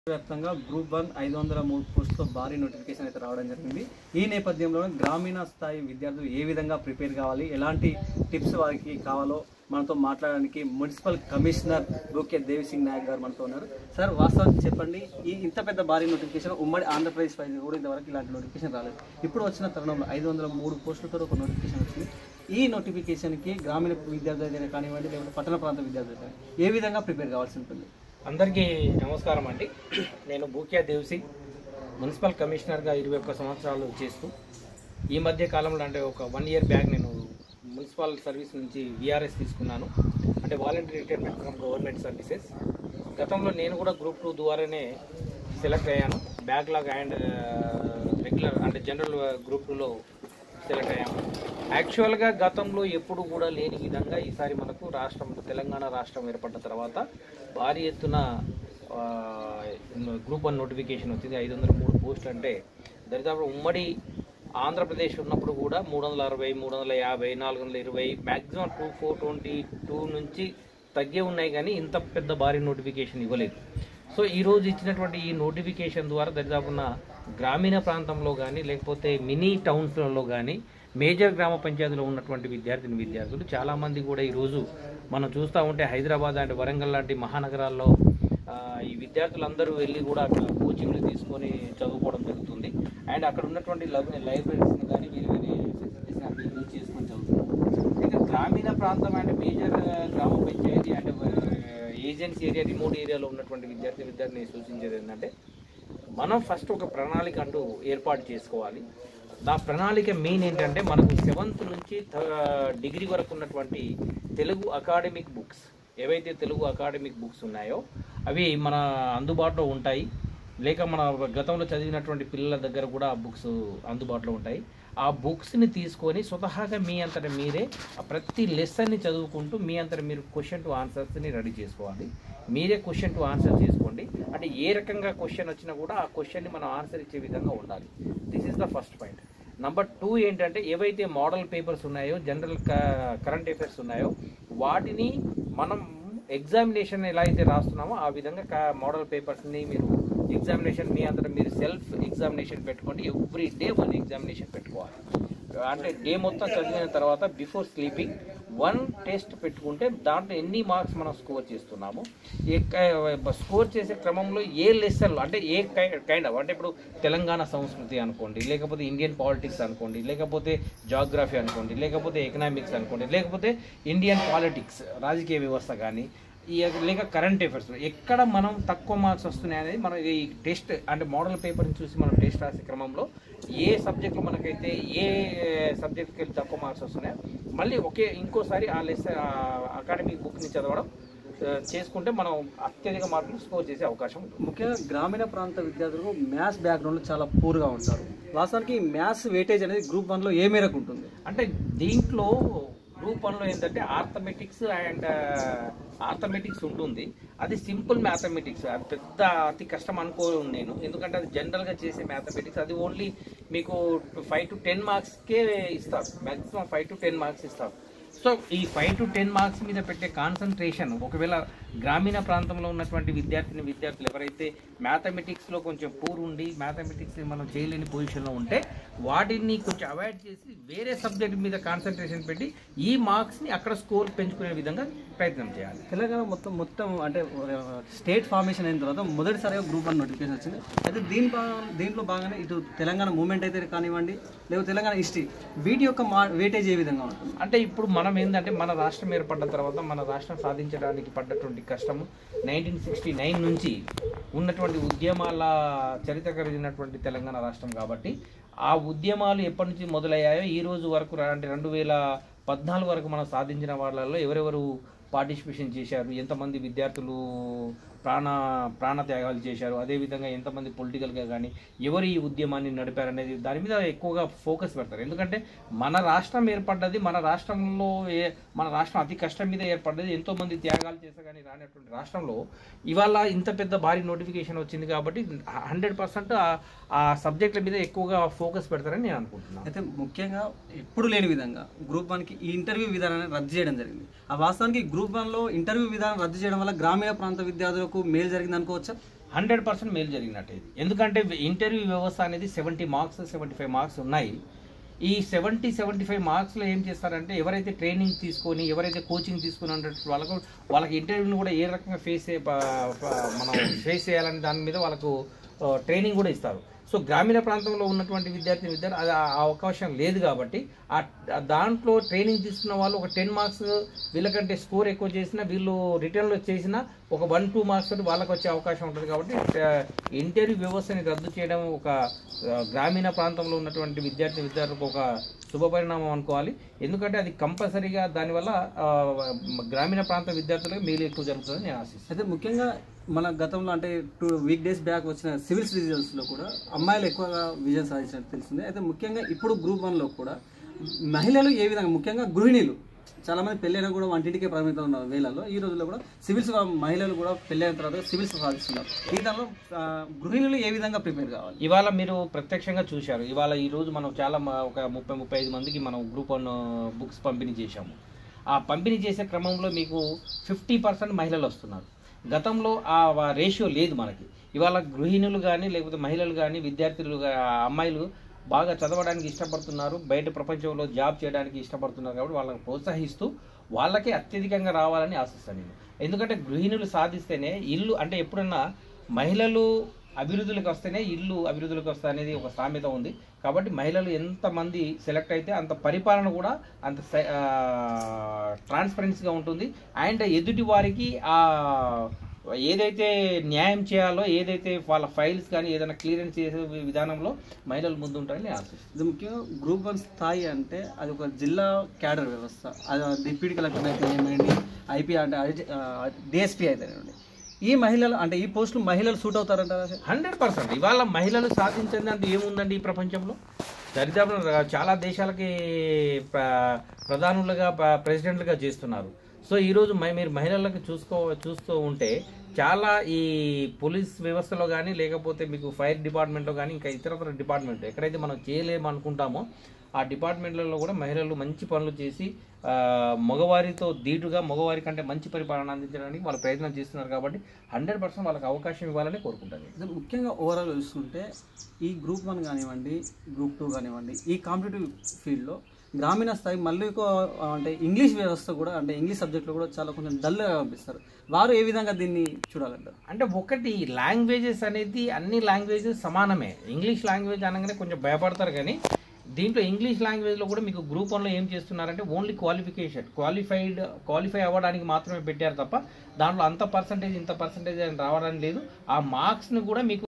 వ్యాప్తంగా group one ఐదు వందల మూడు పోస్టులో భారీ నోటిఫికేషన్ అయితే రావడం జరిగింది ఈ నేపథ్యంలో గ్రామీణ స్థాయి విద్యార్థులు ఏ విధంగా ప్రిపేర్ కావాలి ఎలాంటి టిప్స్ వారికి కావాలో మనతో మాట్లాడడానికి మున్సిపల్ కమిషనర్ బూకే దేవిసింగ్ నాయక్ గారు మనతో ఉన్నారు సార్ వాస్తవానికి చెప్పండి ఈ ఇంత పెద్ద భారీ నోటిఫికేషన్ ఉమ్మడి ఆంధ్రప్రదేశ్ వైజ్ కూడా ఇంతవరకు ఇలాంటి నోటిఫికేషన్ రాలేదు ఇప్పుడు వచ్చిన తరుణంలో ఐదు వందల మూడు పోస్టులతో ఒక నోటిఫికేషన్ వచ్చింది ఈ నోటిఫికేషన్కి గ్రామీణ విద్యార్థులు అయితేనే కానివ్వండి లేకపోతే పట్టణ ప్రాంత విద్యార్థులు అయితేనే ఏ విధంగా ప్రిపేర్ కావాల్సి ఉంటుంది అందరికీ నమస్కారం అండి నేను బూక్యా దేవ్సింగ్ మున్సిపల్ కమిషనర్గా ఇరవై ఒక్క సంవత్సరాలు చేస్తూ ఈ మధ్య కాలంలో అంటే ఒక వన్ ఇయర్ బ్యాక్ నేను మున్సిపల్ సర్వీస్ నుంచి విఆర్ఎస్ తీసుకున్నాను అంటే volunteer retirement from government services గతంలో నేను కూడా గ్రూప్ టూ ద్వారానే సెలెక్ట్ అయ్యాను బ్యాక్లాగ్ అండ్ రెగ్యులర్ అంటే జనరల్ గ్రూప్ టూలో సెలెక్ట్ అయ్యాము యాక్చువల్గా గతంలో ఎప్పుడు కూడా లేని విధంగా ఈసారి మనకు రాష్ట్రం తెలంగాణ రాష్ట్రం ఏర్పడ్డ తర్వాత భారీ ఎత్తున ఆ, గ్రూప్ వన్ నోటిఫికేషన్ వచ్చింది ఐదు వందల మూడు పోస్ట్ అంటే దరిదాపు ఉమ్మడి ఆంధ్రప్రదేశ్ ఉన్నప్పుడు కూడా మూడు వందల అరవై మూడు వందల యాభై నాలుగు వందల ఇరవై maximum two four twenty two నుంచి తగ్గే ఉన్నాయి కానీ ఇంత పెద్ద భారీ నోటిఫికేషన్ ఇవ్వలేదు సో ఈ రోజు ఇచ్చినటువంటి ఈ నోటిఫికేషన్ ద్వారా దరిదాపున గ్రామీణ ప్రాంతంలో కానీ లేకపోతే మినీ టౌన్స్లలో కానీ మేజర్ గ్రామ పంచాయతీలో ఉన్నటువంటి విద్యార్థిని విద్యార్థులు చాలామంది కూడా ఈరోజు మనం చూస్తూ ఉంటే హైదరాబాద్ అండ్ వరంగల్ లాంటి మహానగరాల్లో ఆ, ఈ విద్యార్థులందరూ వెళ్ళి కూడా అక్కడ కోచింగ్లు తీసుకొని చదువుకోవడం జరుగుతుంది అండ్ అక్కడ ఉన్నటువంటి లబ్- లైబ్రరీస్ని కానీ వేరే వేరే ఫెసిలిటీస్ని అక్కడ యూజ్ చేసుకొని చదువుతున్నారు ఇక గ్రామీణ ప్రాంతం and major gram panchayat and agency area remote ఏరియాలో ఉన్నటువంటి విద్యార్థి విద్యార్థిని సూచించేది ఏంటంటే మనం ఫస్ట్ ఒక ప్రణాళిక అంటూ ఏర్పాటు చేసుకోవాలి ఆ ప్రణాళిక మెయిన్ ఏంటంటే మనకు సెవెంత్ నుంచి థ- డిగ్రీ వరకు ఉన్నటువంటి తెలుగు అకాడమిక్ బుక్స్ ఏవైతే తెలుగు అకాడమిక్ బుక్స్ ఉన్నాయో అవి మన అందుబాటులో ఉంటాయి లేక మన గతంలో చదివినటువంటి పిల్లల దగ్గర కూడా ఆ బుక్స్ అందుబాటులో ఉంటాయి ఆ బుక్స్ని తీసుకొని స్వతహాగా మీ అంతట మీరే ఆ ప్రతి లెసన్ని చదువుకుంటూ మీ అంతట మీరు క్వశ్చన్ టు ఆన్సర్స్ని రెడీ చేసుకోవాలి మీరే క్వశ్చన్ టు ఆన్సర్ చేసుకోండి అంటే ఏ రకంగా క్వశ్చన్ వచ్చినా కూడా ఆ క్వశ్చన్ని మనం ఆన్సర్ ఇచ్చే విధంగా ఉండాలి this is the first point number two ఏంటంటే ఏవైతే మోడల్ పేపర్స్ ఉన్నాయో జనరల్ కరెంట్ అఫైర్స్ ఉన్నాయో వాటిని మనం ఎగ్జామినేషన్ ఎలా అయితే రాస్తున్నామో ఆ విధంగా మోడల్ పేపర్స్ని మీరు ఎగ్జామినేషన్ మీ అంతటా మీరు సెల్ఫ్ ఎగ్జామినేషన్ పెట్టుకోండి ఎవ్రీ డే వన్ ఎగ్జామినేషన్ పెట్టుకోవాలి అంటే డే మొత్తం చదివిన తర్వాత బిఫోర్ స్లీపింగ్ వన్ టెస్ట్ పెట్టుకుంటే దాంట్లో ఎన్ని మార్క్స్ మనం స్కోర్ చేస్తున్నాము ఏ స్కోర్ చేసే క్రమంలో ఏ లెసన్లో అంటే ఏ కైండ్ ఆఫ్ అంటే ఇప్పుడు తెలంగాణ సంస్కృతి అనుకోండి లేకపోతే ఇండియన్ పాలిటిక్స్ అనుకోండి లేకపోతే జాగ్రఫీ అనుకోండి లేకపోతే ఎకనామిక్స్ అనుకోండి లేకపోతే ఇండియన్ పాలిటిక్స్ రాజకీయ వ్యవస్థ కానీ ఈ లేక కరెంట్ అఫైర్స్ ఎక్కడ మనం తక్కువ మార్క్స్ వస్తున్నాయి అనేది మనం ఈ టెస్ట్ అంటే మోడల్ పేపర్ని చూసి మనం టెస్ట్ రాసే క్రమంలో ఏ సబ్జెక్ట్లో మనకైతే ఏ సబ్జెక్ట్కి వెళ్ళి తక్కువ మార్క్స్ వస్తున్నాయో మళ్ళీ ఒకే ఇంకోసారి ఆ లెస్ అకాడమిక్ బుక్ని చదవడం ఆ, చేసుకుంటే మనం అత్యధిక మార్కులు స్కోర్ చేసే అవకాశం ఉంటుంది ముఖ్యంగా గ్రామీణ ప్రాంత విద్యార్థులకు మ్యాథ్స్ బ్యాక్గ్రౌండ్ చాలా పూర్గా ఉంటారు వాస్తవానికి మ్యాథ్స్ వెయిటేజ్ అనేది గ్రూప్ వన్లో ఏ మేరకు ఉంటుంది అంటే దీంట్లో గ్రూప్ వన్లో ఏంటంటే ఆర్థమెటిక్స్ అండ్ ఆర్థమెటిక్స్ ఉంటుంది అది సింపుల్ మ్యాథమెటిక్స్ అది పెద్ద అతి కష్టం అనుకోను నేను ఎందుకంటే అది జనరల్గా చేసే మ్యాథమెటిక్స్ అది ఓన్లీ మీకు ఫైవ్ టు టెన్ మార్క్స్కే ఇస్తారు maximum five to ten marks ఇస్తారు సో ఈ ఫైవ్ టు టెన్ మార్క్స్ మీద పెట్టే కాన్సన్ట్రేషన్ ఒకవేళ గ్రామీణ ప్రాంతంలో ఉన్నటువంటి విద్యార్థిని విద్యార్థులు ఎవరైతే మ్యాథమెటిక్స్లో కొంచెం పూర్ ఉండి మ్యాథమెటిక్స్ మనం చేయలేని పొజిషన్లో ఉంటే వాటిని కొంచెం అవాయిడ్ చేసి వేరే సబ్జెక్ట్ మీద కాన్సన్ట్రేషన్ పెట్టి ఈ మార్క్స్ని అక్కడ స్కోర్ పెంచుకునే విధంగా ప్రయత్నం చేయాలి తెలంగాణ మొత్తం మొత్తం అంటే స్టేట్ ఫార్మేషన్ అయిన తర్వాత మొదటిసారిగా గ్రూప్ వన్ నోటిఫికేషన్ వచ్చింది అయితే దీని భాగం దీంట్లో భాగంగా ఇటు తెలంగాణ మూమెంట్ అయితే కానివ్వండి లేకపోతే తెలంగాణ హిస్టరీ వీటి యొక్క మా వెయిటేజ్ ఏ విధంగా ఉంటుంది అంటే ఇప్పుడు మనం ఏంటంటే మన రాష్ట్రం ఏర్పడ్డ తర్వాత మన రాష్ట్రం సాధించడానికి పడ్డటువంటి కష్టము నైన్టీన్ సిక్స్టీ నైన్ నుంచి ఉన్నటువంటి ఉద్యమాల చరిత్ర కలిగినటువంటి తెలంగాణ రాష్ట్రం కాబట్టి ఆ ఉద్యమాలు ఎప్పటి నుంచి మొదలయ్యాయో ఈ రోజు వరకు రా- అంటే రెండు వేల పద్నాలుగు వరకు మనం సాధించిన వాళ్ళలో ఎవరెవరు పార్టిసిపేషన్ చేశారు ఎంతమంది విద్యార్థులు ప్రాణ ప్రాణ త్యాగాలు చేశారు అదేవిధంగా ఎంతమంది పొలిటికల్గా కానీ ఎవరు ఈ ఉద్యమాన్ని నడిపారనేది దాని మీద ఎక్కువగా ఫోకస్ పెడతారు ఎందుకంటే మన రాష్ట్రం ఏర్పడ్డది మన రాష్ట్రంలో ఏ మన రాష్ట్రం అతి కష్టం మీద ఏర్పడ్డది ఎంతో మంది త్యాగాలు చేస్తే కానీ రానటువంటి రాష్ట్రంలో ఇవాళ ఇంత పెద్ద భారీ నోటిఫికేషన్ వచ్చింది కాబట్టి హండ్రెడ్ పర్సెంట్ ఆ సబ్జెక్టుల మీద ఎక్కువగా ఫోకస్ పెడతారని నేను అనుకుంటున్నాను అయితే ముఖ్యంగా ఎప్పుడు లేని విధంగా గ్రూప్ వన్కి ఈ ఇంటర్వ్యూ విధానాన్ని రద్దు చేయడం జరిగింది ఆ వాస్తవానికి గ్రూప్ వన్లో ఇంటర్వ్యూ విధానం రద్దు చేయడం వల్ల గ్రామీణ ప్రాంత విద్యార్థులకు మేలు జరిగింది అనుకోవచ్చా హండ్రెడ్ పర్సెంట్ మేలు జరిగినట్టు ఇది ఎందుకంటే ఇంటర్వ్యూ వ్యవస్థ అనేది seventy marks seventy five marks ఉన్నాయి ఈ సెవెంటీ సెవెంటీ ఫైవ్ మార్క్స్లో ఏం చేస్తారంటే ఎవరైతే ట్రైనింగ్ తీసుకొని ఎవరైతే కోచింగ్ తీసుకుని ఉన్నట్టు వాళ్ళకు వాళ్ళకి ఇంటర్వ్యూని కూడా ఏ రకంగా ఫేస్ మనం ఫేస్ చేయాలని దాని మీద వాళ్ళకు ట్రైనింగ్ కూడా ఇస్తారు సో గ్రామీణ ప్రాంతంలో ఉన్నటువంటి విద్యార్థి విద్యార్థి అది ఆ ఆ అవకాశం లేదు కాబట్టి ఆ ఆ దాంట్లో ట్రైనింగ్ తీసుకున్న వాళ్ళు ఒక టెన్ మార్క్స్ వీళ్ళకంటే స్కోర్ ఎక్కువ చేసినా వీళ్ళు రిటర్న్లో చేసినా ఒక వన్ టూ మార్క్స్ తోటి వాళ్ళకి వచ్చే అవకాశం ఉంటుంది కాబట్టి ఇంటర్వ్యూ వ్యవస్థని రద్దు చేయడం ఒక ఆ, గ్రామీణ ప్రాంతంలో ఉన్నటువంటి విద్యార్థి విద్యార్థులకు ఒక శుభ పరిణామం అనుకోవాలి ఎందుకంటే అది కంపల్సరీగా దానివల్ల ఆ, గ్రామీణ ప్రాంత విద్యార్థులకు మేలు ఎక్కువ జరుగుతుందని నేను ఆశిస్తాను అయితే ముఖ్యంగా మన గతంలో అంటే టూ వీక్ డేస్ బ్యాక్ వచ్చిన సివిల్స్ రిజల్ట్స్లో కూడా అమ్మాయిలు ఎక్కువగా విజయం సాధించినట్టు తెలిసింది అయితే ముఖ్యంగా ఇప్పుడు గ్రూప్ వన్లో కూడా మహిళలు ఏ విధంగా ముఖ్యంగా గృహిణీలు చాలా మంది పెళ్ళైనా కూడా వంటింటికే పరిమితం ఉన్న వేళల్లో ఈ రోజుల్లో కూడా సివిల్స్ మహిళలు కూడా పెళ్ళైన తర్వాత సివిల్స్ సాధిస్తున్నారు ఈ దానిలో ఆ, గృహిణులు ఏ విధంగా ప్రిపేర్ కావాలి ఇవాళ మీరు ప్రత్యక్షంగా చూశారు ఇవాళ ఈ రోజు మనం చాలా మ- ఒక ముప్పై ముప్పై ఐదు మందికి మనం గ్రూప్ వన్ బుక్స్ పంపిణీ చేశాము ఆ పంపిణీ చేసే క్రమంలో మీకు ఫిఫ్టీ పర్సెంట్ మహిళలు వస్తున్నారు గతంలో ఆ రేషియో లేదు మనకి ఇవాళ గృహిణులు కానీ లేకపోతే మహిళలు కానీ విద్యార్థులు గా- అమ్మాయిలు బాగా చదవడానికి ఇష్టపడుతున్నారు బయట ప్రపంచంలో జాబ్ చేయడానికి ఇష్టపడుతున్నారు కాబట్టి వాళ్ళని ప్రోత్సహిస్తూ వాళ్ళకే అత్యధికంగా రావాలని ఆశిస్తాను నేను ఎందుకంటే గృహిణులు సాధిస్తేనే ఇల్లు అంటే ఎప్పుడన్నా మహిళలు అభివృద్ధిలోకి వస్తేనే ఇల్లు అభివృద్ధిలోకి వస్తా అనేది ఒక సామెత ఉంది కాబట్టి మహిళలు ఎంతమంది సెలెక్ట్ అయితే అంత పరిపాలన కూడా అంత ట్రాన్స్పరెన్సీగా ఉంటుంది అండ్ ఎదుటి వారికి ఆ ఏదైతే న్యాయం చేయాలో ఏదైతే వాళ్ళ ఫైల్స్ కానీ ఏదైనా క్లియరెన్స్ చేసే విధానంలో మహిళలు ముందుంటారని నేను ఆశిస్తున్నాను ఇది ముఖ్యంగా గ్రూప్ వన్ స్థాయి అంటే అది ఒక జిల్లా క్యాడర్ వ్యవస్థ అది డిప్యూటీ కలెక్టర్ అయితే ఏమైంది ఐపీ అంటే డిఎస్పీ అయితేనేయండి ఈ మహిళలు అంటే ఈ పోస్టులు మహిళలు సూట్ అవుతారంటారా సార్? హండ్రెడ్ పర్సెంట్ ఇవాళ మహిళలు సాధించింది అంటే ఏముందండి ఈ ప్రపంచంలో దరిదాపు చాలా దేశాలకి ప్ర- ప్రధానులుగా ప్ర- ప్రెసిడెంట్లుగా చేస్తున్నారు సో ఈరోజు మై- మీరు మహిళలకు చూసుకో చూస్తూ ఉంటే చాలా ఈ పోలీస్ వ్యవస్థలో కానీ లేకపోతే మీకు ఫైర్ డిపార్ట్మెంట్లో కానీ ఇంకా ఇతరతర డిపార్ట్మెంట్ ఎక్కడైతే మనం చేయలేము అనుకుంటామో ఆ డిపార్ట్మెంట్లలో కూడా మహిళలు మంచి పనులు చేసి ఆ, మగవారితో ధీటుగా మగవారి కంటే మంచి పరిపాలన అందించడానికి వాళ్ళు ప్రయత్నం చేస్తున్నారు కాబట్టి హండ్రెడ్ పర్సెంట్ వాళ్ళకి అవకాశం ఇవ్వాలని కోరుకుంటాను ఇది ముఖ్యంగా ఓవరాల్ చూసుకుంటే ఈ గ్రూప్ వన్ కానివ్వండి గ్రూప్ టూ కానివ్వండి ఈ కాంపిటేటివ్ ఫీల్డ్లో గ్రామీణ స్థాయి మళ్ళీ ఎక్కువ అంటే ఇంగ్లీష్ వ్యవస్థ కూడా అంటే ఇంగ్లీష్ సబ్జెక్ట్లో కూడా చాలా కొంచెం డల్గా పంపిస్తారు వారు ఏ విధంగా దీన్ని చూడాలంటారు అంటే ఒకటి లాంగ్వేజెస్ అనేది అన్ని లాంగ్వేజెస్ సమానమే ఇంగ్లీష్ లాంగ్వేజ్ అనగానే కొంచెం భయపడతారు కానీ దీంట్లో ఇంగ్లీష్ లాంగ్వేజ్లో కూడా మీకు గ్రూప్ వన్లో ఏం చేస్తున్నారంటే ఓన్లీ క్వాలిఫికేషన్ క్వాలిఫైడ్ క్వాలిఫై అవ్వడానికి మాత్రమే పెట్టారు తప్ప దాంట్లో అంత పర్సంటేజ్ ఇంత పర్సంటేజ్ అని రావడానికి లేదు ఆ మార్క్స్ని కూడా మీకు